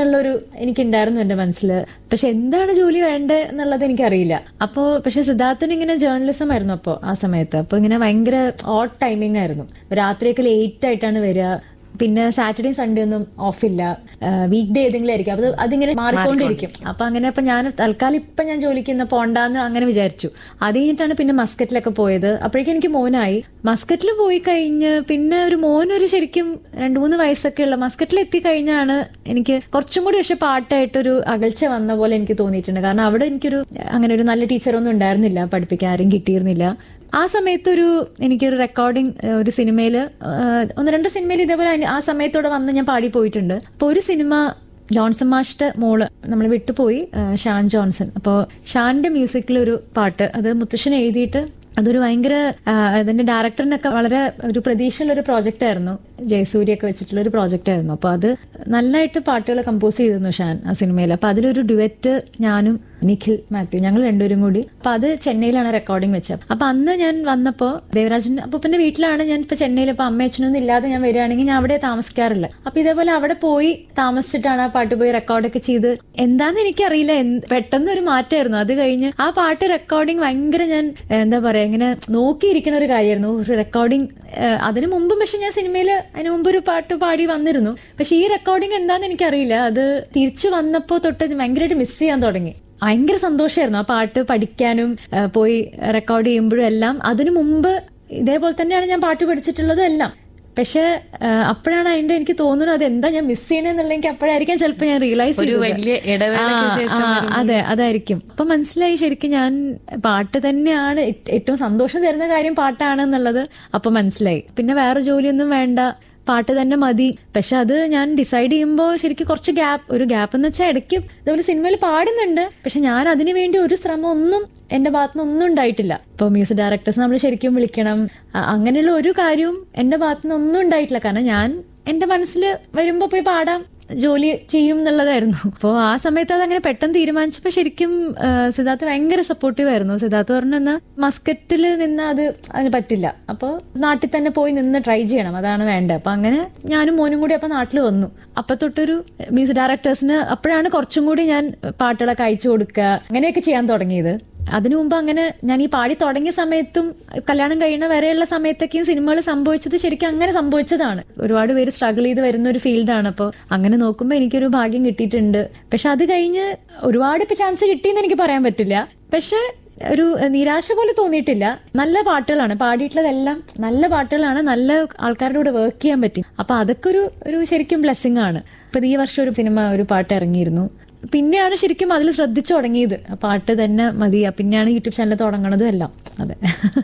എന്നുള്ളൊരു എനിക്കുണ്ടായിരുന്നു എന്റെ മനസ്സിൽ പക്ഷെ എന്താണ് ജോലി വേണ്ടത് എന്നുള്ളത് എനിക്കറിയില്ല അപ്പോൾ പക്ഷെ സിദ്ധാർത്ഥന് ഇങ്ങനെ ജേർണലിസം ആയിരുന്നു അപ്പോൾ ആ സമയത്ത് അപ്പോൾ ഇങ്ങനെ ഭയങ്കര ഓട്ട് ടൈമിംഗ് ആയിരുന്നു രാത്രിയൊക്കെ ലേറ്റ് ആയിട്ടാണ് വരിക പിന്നെ സാറ്റർഡേ സൺഡേ ഒന്നും ഓഫില്ല വീക്ക് ഡേ ഏതെങ്കിലും ആയിരിക്കും അപ്പൊ അത് അതിങ്ങനെ മാറിക്കൊണ്ടിരിക്കും അപ്പൊ അങ്ങനെ അപ്പൊ ഞാൻ തൽക്കാലം ഇപ്പൊ ഞാൻ ജോലിക്ക് ഇന്ന് പോണ്ടാന്ന് അങ്ങനെ വിചാരിച്ചു അത് കഴിഞ്ഞിട്ടാണ് പിന്നെ മസ്കറ്റിലൊക്കെ പോയത് അപ്പോഴേക്കും എനിക്ക് മോനായി മസ്കറ്റിൽ പോയി കഴിഞ്ഞ് പിന്നെ ഒരു മോനൊരു ശരിക്കും രണ്ടു മൂന്ന് വയസ്സൊക്കെ ഉള്ള മസ്കറ്റിൽ എത്തിക്കഴിഞ്ഞാണ് എനിക്ക് കുറച്ചും കൂടി പക്ഷെ പാട്ടായിട്ടൊരു അകൽച്ച വന്ന പോലെ എനിക്ക് തോന്നിയിട്ടുണ്ട് കാരണം അവിടെ എനിക്കൊരു അങ്ങനെ ഒരു നല്ല ടീച്ചറൊന്നും ഉണ്ടായിരുന്നില്ല പഠിപ്പിക്കാൻ ആരും കിട്ടിയിരുന്നില്ല ആ സമയത്ത് ഒരു എനിക്കൊരു റെക്കോർഡിംഗ് ഒരു സിനിമയിൽ ഒന്ന് രണ്ട് സിനിമയിൽ ഇതേപോലെ അനി- ആ സമയത്തോടെ വന്ന് ഞാൻ പാടി പോയിട്ടുണ്ട് അപ്പോൾ ഒരു സിനിമ ജോൺസൺ മാഷിന്റെ മോള് നമ്മൾ വിട്ടുപോയി ആ, ഷാൻ ജോൺസൺ അപ്പോൾ ഷാന്റെ മ്യൂസിക്കിൽ ഒരു പാട്ട് അത് മുത്തശ്ശൻ എഴുതിയിട്ട് അതൊരു ഭയങ്കര ആ, അതിന്റെ ഡയറക്ടറിനൊക്കെ വളരെ ഒരു പ്രതീക്ഷയുള്ള ഒരു പ്രോജക്റ്റ് ആയിരുന്നു ജയസൂര്യൊക്കെ വെച്ചിട്ടുള്ള ഒരു പ്രോജക്റ്റ് ആയിരുന്നു അപ്പോൾ അത് നന്നായിട്ട് പാട്ടുകൾ കമ്പോസ് ചെയ്തിരുന്നു ഷാൻ ആ സിനിമയിൽ അപ്പോൾ അതിലൊരു ഡുവറ്റ് ഞാനും നിഖിൽ മാത്യു ഞങ്ങൾ രണ്ടുപേരും കൂടി അപ്പൊ അത് ചെന്നൈയിലാണ് റെക്കോർഡിംഗ് വെച്ചത് അപ്പൊ അന്ന് ഞാൻ വന്നപ്പോ ദേവരാജൻ അപ്പൂപ്പന്റെ വീട്ടിലാണ് ഞാൻ ഇപ്പൊ ചെന്നൈയിൽ ഇപ്പൊ അമ്മയച്ഛനൊന്നും ഇല്ലാതെ ഞാൻ വരികയാണെങ്കിൽ ഞാൻ അവിടെ താമസിക്കാറില്ല അപ്പൊ ഇതേപോലെ അവിടെ പോയി താമസിച്ചിട്ടാണ് ആ പാട്ട് പോയി റെക്കോർഡൊക്കെ ചെയ്ത് എന്താന്ന് എനിക്കറിയില്ല എന്ത് പെട്ടെന്ന് ഒരു മാറ്റമായിരുന്നു അത് കഴിഞ്ഞ് ആ പാട്ട് റെക്കോർഡിംഗ് ഭയങ്കര ഞാൻ ഏഹ്, എന്താ പറയാ ഇങ്ങനെ നോക്കിയിരിക്കുന്ന ഒരു കാര്യമായിരുന്നു ഒരു റെക്കോർഡിംഗ് അതിനു മുമ്പും പക്ഷെ ഞാൻ സിനിമയിൽ അതിനു മുമ്പ് ഒരു പാട്ട് പാടി വന്നിരുന്നു പക്ഷെ ഈ റെക്കോർഡിംഗ് എന്താന്ന് എനിക്കറിയില്ല അത് തിരിച്ചു വന്നപ്പോ തൊട്ട് ഭയങ്കരമായിട്ട് മിസ് ചെയ്യാൻ തുടങ്ങി ഭയങ്കര സന്തോഷമായിരുന്നു ആ പാട്ട് പഠിക്കാനും ആ, പോയി റെക്കോർഡ് ചെയ്യുമ്പോഴും എല്ലാം അതിനു മുമ്പ് ഇതേപോലെ തന്നെയാണ് ഞാൻ പാട്ട് പഠിച്ചിട്ടുള്ളതും എല്ലാം പക്ഷെ ആ, അപ്പോഴാണ് അതിന്റെ എനിക്ക് തോന്നുന്നത് അത് എന്താ ഞാൻ മിസ് ചെയ്യണെന്നുള്ള എനിക്ക് അപ്പോഴായിരിക്കും ചിലപ്പോൾ ഞാൻ റിയലൈസ് ഒരു വലിയ ഇടവേളയ്ക്ക് ശേഷം അതെ അതായിരിക്കും അപ്പൊ മനസ്സിലായി ശരിക്കും ഞാൻ പാട്ട് തന്നെയാണ് ഏ- ഏറ്റവും സന്തോഷം തരുന്ന കാര്യം പാട്ടാണെന്നുള്ളത് അപ്പൊ മനസ്സിലായി പിന്നെ വേറെ ജോലിയൊന്നും വേണ്ട പാട്ട് തന്നെ മതി പക്ഷെ അത് ഞാൻ ഡിസൈഡ് ചെയ്യുമ്പോൾ ശരിക്കും കുറച്ച് ഗ്യാപ്പ് ഒരു ഗ്യാപ്പ് എന്ന് വെച്ചാൽ ഇടയ്ക്ക് ഇതുപോലെ സിനിമയിൽ പാടുന്നുണ്ട് പക്ഷെ ഞാൻ അതിനു വേണ്ടി ഒരു ശ്രമം ഒന്നും എന്റെ ഭാഗത്തുനിന്ന് ഒന്നും ഉണ്ടായിട്ടില്ല ഇപ്പൊ മ്യൂസിക് ഡയറക്ടേഴ്സ് നമ്മൾ ശരിക്കും വിളിക്കണം അ- അങ്ങനെയുള്ള ഒരു കാര്യവും എന്റെ ഭാഗത്തുനിന്ന് ഒന്നും ഉണ്ടായിട്ടില്ല കാരണം ഞാൻ എന്റെ മനസ്സിൽ വരുമ്പോ പോയി പാടാം ജോലി ചെയ്യും എന്നുള്ളതായിരുന്നു അപ്പോൾ ആ സമയത്ത് അത് അങ്ങനെ പെട്ടെന്ന് തീരുമാനിച്ചപ്പോൾ ശരിക്കും ആ, സിദ്ധാർത്ഥ് ഭയങ്കര സപ്പോർട്ടീവ് ആയിരുന്നു സിദ്ധാർത്ഥ് പറഞ്ഞു എന്നാ മസ്കറ്റിൽ നിന്ന് അത് അതിന് പറ്റില്ല അപ്പോൾ നാട്ടിൽ തന്നെ പോയി നിന്ന് ട്രൈ ചെയ്യണം അതാണ് വേണ്ടത് അപ്പൊ അങ്ങനെ ഞാനും മോനും കൂടി അപ്പൊ നാട്ടിൽ വന്നു അപ്പൊ തൊട്ടൊരു മ്യൂസിക് ഡയറക്ടേഴ്സിന് അപ്പോഴാണ് കുറച്ചും കൂടി ഞാൻ പാട്ടുകളൊക്കെ അയച്ചു കൊടുക്കുക അങ്ങനെയൊക്കെ ചെയ്യാൻ തുടങ്ങിയത് അതിനു മുമ്പ് അങ്ങനെ ഞാൻ ഈ പാടി തുടങ്ങിയ സമയത്തും കല്യാണം കഴിയുന്ന വരെയുള്ള സമയത്തൊക്കെയും സിനിമകൾ സംഭവിച്ചത് ശരിക്കും അങ്ങനെ സംഭവിച്ചതാണ് ഒരുപാട് പേര് സ്ട്രഗിൾ ചെയ്ത് വരുന്ന ഒരു ഫീൽഡാണ് അപ്പോൾ അങ്ങനെ നോക്കുമ്പോൾ എനിക്കൊരു ഭാഗ്യം കിട്ടിയിട്ടുണ്ട് പക്ഷെ അത് കഴിഞ്ഞ് ഒരുപാട് ഇപ്പൊ ചാൻസ് കിട്ടിയെന്ന് എനിക്ക് പറയാൻ പറ്റില്ല പക്ഷെ ഒരു നിരാശ പോലെ തോന്നിയിട്ടില്ല നല്ല പാട്ടുകളാണ് പാടിയിട്ടുള്ളതെല്ലാം നല്ല പാട്ടുകളാണ് നല്ല ആൾക്കാരുടെ കൂടെ വർക്ക് ചെയ്യാൻ പറ്റി അപ്പൊ അതൊക്കെ ഒരു ഒരു ശരിക്കും ബ്ലെസ്സിങ് ആണ് ഇപ്പൊ ഈ വർഷം ഒരു സിനിമ ഒരു പാട്ട് ഇറങ്ങിയിരുന്നു പിന്നെയാണ് ശരിക്കും അതിൽ ശ്രദ്ധിച്ചു തുടങ്ങിയത് ആ പാട്ട് തന്നെ മതി പിന്നെയാണ് യൂട്യൂബ് ചാനൽ തുടങ്ങണതും എല്ലാം അതെ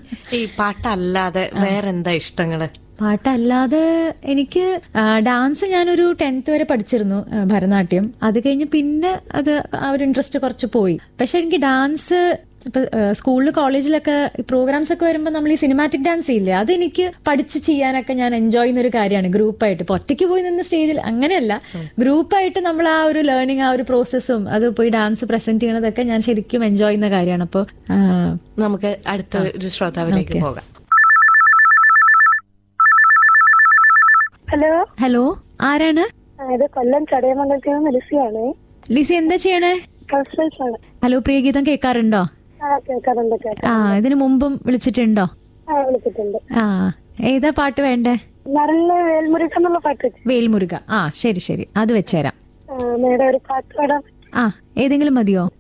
ഈ പാട്ടല്ലാതെ വേറെന്താ ഇഷ്ടങ്ങള് പാട്ടല്ലാതെ എനിക്ക് ആ, ഡാൻസ് ഞാനൊരു ടെൻത്ത് വരെ പഠിച്ചിരുന്നു ആ, ഭരതനാട്യം അത് കഴിഞ്ഞ് പിന്നെ അത് ആ ഒരു ഇൻട്രസ്റ്റ് കുറച്ച് പോയി പക്ഷെ എനിക്ക് ഡാൻസ് ഇപ്പൊ സ്കൂളിൽ കോളേജിലൊക്കെ പ്രോഗ്രാംസ് ഒക്കെ വരുമ്പോൾ നമ്മൾ ഈ സിനിമാറ്റിക് ഡാൻസ് ഇല്ലേ അതെനിക്ക് പഠിച്ച് ചെയ്യാനൊക്കെ ഞാൻ എൻജോയ് ചെയ്യുന്ന ഒരു കാര്യമാണ് ഗ്രൂപ്പായിട്ട് ഇപ്പൊ ഒറ്റയ്ക്ക് പോയി നിന്ന് സ്റ്റേജിൽ അങ്ങനെയല്ല ഗ്രൂപ്പായിട്ട് നമ്മൾ ആ ഒരു ലേണിംഗ് ആ ഒരു പ്രോസസ്സും അത് പോയി ഡാൻസ് പ്രസന്റ് ചെയ്യണതൊക്കെ ഞാൻ ശരിക്കും എൻജോയ് ചെയ്യുന്ന കാര്യമാണ് അപ്പോൾ നമുക്ക് അടുത്ത ഒരു ശ്രോതാവിലേക്ക് ഓക്കേ. പോകാം ഹലോ ഹലോ ആരാണ് ആ, ഇത് കൊല്ലം ചടയമംഗലത്തിൽ നിന്ന് ലിസിയാണ് ലിസി എന്താ ചെയ്യണേ കൺസൾസ് ആണ് ഹലോ പ്രിയഗീതം കേൾക്കാറുണ്ടോ ആ കേൾക്കാറുണ്ട് കേൾക്കാം ആ ഇതിനു മുമ്പും വിളിച്ചിട്ടുണ്ടോ ആ വിളിച്ചിട്ടുണ്ട് ആ ഏതാ പാട്ട് വേണ്ടേ നല്ല വേൽമുരുകൻ എന്നുള്ള പാട്ട് വെച്ച്. വേൽമുരുക ആ ശരി ശരി അത് വെച്ചുതരാം ആ മേഡം ഒരു പാട്ട് പാടാം ആ ഏതെങ്കിലും മതിയോ